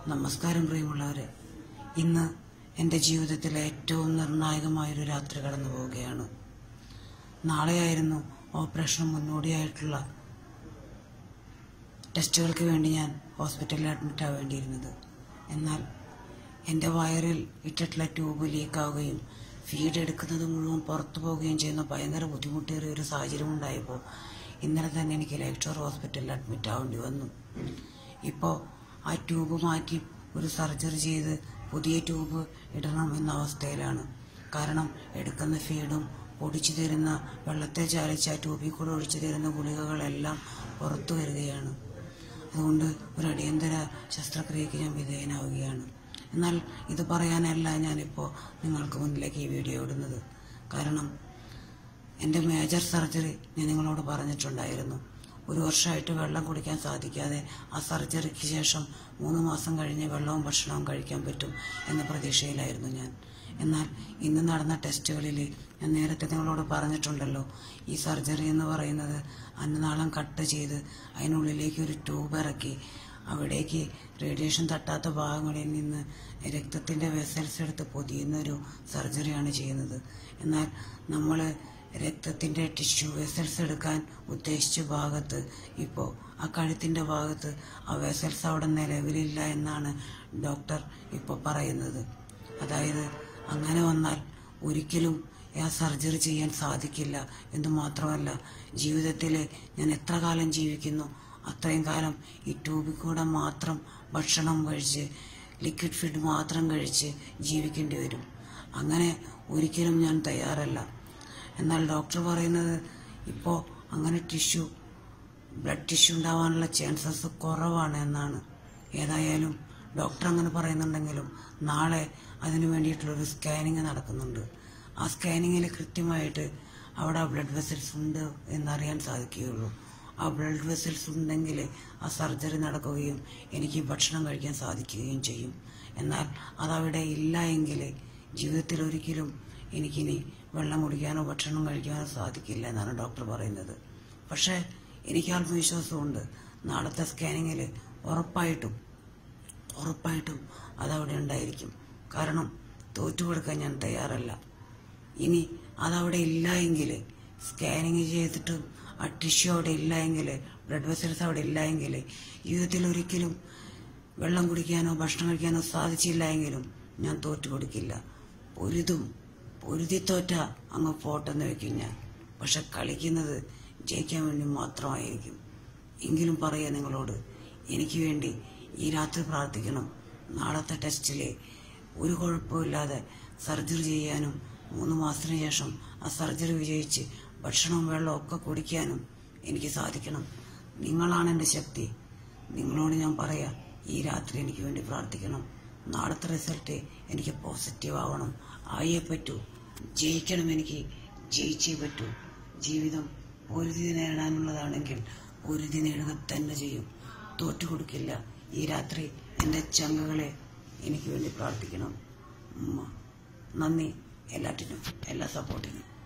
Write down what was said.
നമസ്കാരം പ്രിയമുള്ളവരെ ഇന്ന് എൻ്റെ ജീവിതത്തിലെ ഏറ്റവും നിർണായകമായൊരു രാത്രി കടന്നു പോവുകയാണ് നാളെയായിരുന്നു ഓപ്പറേഷന് മുന്നോടിയായിട്ടുള്ള ടെസ്റ്റുകൾക്ക് വേണ്ടി ഞാൻ ഹോസ്പിറ്റലിൽ അഡ്മിറ്റ് ആവേണ്ടിയിരുന്നത് എന്നാൽ എൻ്റെ വയറിൽ ഇട്ടിട്ടുള്ള ട്യൂബ് ലീക്കാവുകയും ഫീഡ് എടുക്കുന്നത് മുഴുവൻ പുറത്തു പോവുകയും ചെയ്യുന്ന ഭയങ്കര ബുദ്ധിമുട്ടേറിയ ഒരു സാഹചര്യം ഉണ്ടായപ്പോൾ ഇന്നലെ തന്നെ എനിക്ക് ലെക്ചർ ഹോസ്പിറ്റലിൽ അഡ്മിറ്റ് ആവേണ്ടി വന്നു ഇപ്പോൾ ആ ട്യൂബ് മാറ്റി ഒരു സർജറി ചെയ്ത് പുതിയ ട്യൂബ് ഇടണം എന്ന അവസ്ഥയിലാണ് കാരണം എടുക്കുന്ന ഫീഡും പൊടിച്ചു തരുന്ന വെള്ളത്തെ ചാലിച്ച് ആ ട്യൂബിൽ കൂടെ ഒഴിച്ചു തരുന്ന ഗുളികകളെല്ലാം പുറത്തു വരികയാണ് അതുകൊണ്ട് ഒരു അടിയന്തര ശസ്ത്രക്രിയക്ക് ഞാൻ വിധേയനാവുകയാണ് എന്നാൽ ഇത് പറയാനല്ല ഞാനിപ്പോൾ നിങ്ങൾക്ക് മുന്നിലേക്ക് ഈ വീഡിയോ ഇടുന്നത് കാരണം എൻ്റെ മേജർ സർജറി ഞാൻ നിങ്ങളോട് പറഞ്ഞിട്ടുണ്ടായിരുന്നു ഒരു വർഷമായിട്ട് വെള്ളം കുടിക്കാൻ സാധിക്കാതെ ആ സർജറിക്ക് ശേഷം മൂന്ന് മാസം കഴിഞ്ഞ് വെള്ളവും ഭക്ഷണവും കഴിക്കാൻ പറ്റും എന്ന പ്രതീക്ഷയിലായിരുന്നു ഞാൻ എന്നാൽ ഇന്ന് നടന്ന ടെസ്റ്റുകളിൽ ഞാൻ നേരത്തെ നിങ്ങളോട് പറഞ്ഞിട്ടുണ്ടല്ലോ ഈ സർജറി എന്ന് പറയുന്നത് അന്നനാളം കട്ട് ചെയ്ത് അതിനുള്ളിലേക്ക് ഒരു ട്യൂബ് ഇറക്കി അവിടേക്ക് റേഡിയേഷൻ തട്ടാത്ത ഭാഗങ്ങളിൽ നിന്ന് രക്തത്തിൻ്റെ വെസൽസ് എടുത്ത് പൊതിയുന്ന ഒരു സർജറിയാണ് ചെയ്യുന്നത് എന്നാൽ നമ്മൾ രക്തത്തിൻ്റെ ടിഷ്യൂ വെസൽസ് എടുക്കാൻ ഉദ്ദേശിച്ച ഭാഗത്ത് ഇപ്പോൾ ആ കഴുത്തിൻ്റെ ഭാഗത്ത് ആ വെസൽസ് അവിടെ നിലവിലില്ല എന്നാണ് ഡോക്ടർ ഇപ്പോൾ പറയുന്നത് അതായത് അങ്ങനെ വന്നാൽ ഒരിക്കലും ആ സർജറി ചെയ്യാൻ സാധിക്കില്ല എന്ന് മാത്രമല്ല ജീവിതത്തിൽ ഞാൻ എത്ര കാലം ജീവിക്കുന്നു അത്രയും കാലം ഈ ട്യൂബിൽ കൂടെ മാത്രം ഭക്ഷണം കഴിച്ച് ലിക്വിഡ് ഫീഡ് മാത്രം കഴിച്ച് ജീവിക്കേണ്ടി വരും അങ്ങനെ ഒരിക്കലും ഞാൻ തയ്യാറല്ല എന്നാൽ ഡോക്ടർ പറയുന്നത് ഇപ്പോൾ അങ്ങനെ ടിഷ്യൂ ബ്ലഡ് ടിഷ്യൂ ഉണ്ടാവാനുള്ള ചാൻസസ് കുറവാണ് എന്നാണ് ഏതായാലും ഡോക്ടർ അങ്ങനെ പറയുന്നുണ്ടെങ്കിലും നാളെ അതിനു വേണ്ടിയിട്ടുള്ളൊരു സ്കാനിങ് നടക്കുന്നുണ്ട് ആ സ്കാനിങ്ങിൽ കൃത്യമായിട്ട് അവിടെ ബ്ലഡ് വെസൽസ് ഉണ്ട് എന്നറിയാൻ സാധിക്കുകയുള്ളൂ ആ ബ്ലഡ് വെസൽസ് ഉണ്ടെങ്കിൽ ആ സർജറി നടക്കുകയും എനിക്ക് ഭക്ഷണം കഴിക്കാൻ സാധിക്കുകയും ചെയ്യും എന്നാൽ അതവിടെ ഇല്ല എങ്കിൽ ജീവിതത്തിൽ ഒരിക്കലും എനിക്കിനി വെള്ളം കുടിക്കാനോ ഭക്ഷണം കഴിക്കാനോ സാധിക്കില്ല എന്നാണ് ഡോക്ടർ പറയുന്നത് പക്ഷേ എനിക്ക് ആത്മവിശ്വാസമുണ്ട് നാളത്തെ സ്കാനിങ്ങിൽ ഉറപ്പായിട്ടും ഉറപ്പായിട്ടും അതവിടെ ഉണ്ടായിരിക്കും കാരണം തോറ്റുകൊടുക്കാൻ ഞാൻ തയ്യാറല്ല ഇനി അതവിടെ ഇല്ല എങ്കിൽ സ്കാനിങ് ചെയ്തിട്ടും ആ ടിഷ്യൂ അവിടെ ഇല്ല എങ്കിൽ ബ്ലഡ് വെസൽസ് അവിടെ ഇല്ല എങ്കിൽ ജീവിതത്തിൽ ഒരിക്കലും വെള്ളം കുടിക്കാനോ ഭക്ഷണം കഴിക്കാനോ സാധിച്ചില്ല എങ്കിലും ഞാൻ തോറ്റു കൊടുക്കില്ല പൊരുതും പൊരുതി തോറ്റ അങ്ങ് പോട്ടെന്ന് വെക്കും ഞാൻ പക്ഷെ കളിക്കുന്നത് ജയിക്കാൻ വേണ്ടി മാത്രമായിരിക്കും എങ്കിലും പറയാ നിങ്ങളോട് എനിക്ക് വേണ്ടി ഈ രാത്രി പ്രാർത്ഥിക്കണം നാളത്തെ ടെസ്റ്റിലെ ഒരു കുഴപ്പമില്ലാതെ സർജറി ചെയ്യാനും മൂന്ന് മാസത്തിന് ശേഷം ആ സർജറി വിജയിച്ച് ഭക്ഷണവും വെള്ളവും ഒക്കെ കുടിക്കാനും എനിക്ക് സാധിക്കണം നിങ്ങളാണ് എൻ്റെ ശക്തി നിങ്ങളോട് ഞാൻ പറയാം ഈ രാത്രി എനിക്ക് വേണ്ടി പ്രാർത്ഥിക്കണം നാളത്തെ റിസൾട്ട് എനിക്ക് പോസിറ്റീവ് ആവണം ആയേ പറ്റൂ ജയിക്കണം എനിക്ക് ജയിച്ചേ പറ്റൂ ജീവിതം പൊരുതി നേടാനുള്ളതാണെങ്കിൽ പൊരുതി നേടുക തന്നെ ചെയ്യും തോറ്റു കൊടുക്കില്ല ഈ രാത്രി എൻ്റെ ചങ്കുകളെ എനിക്ക് വേണ്ടി പ്രാർത്ഥിക്കണം ഉമ്മ നന്ദി എല്ലാറ്റിനും എല്ലാ സപ്പോർട്ടിനും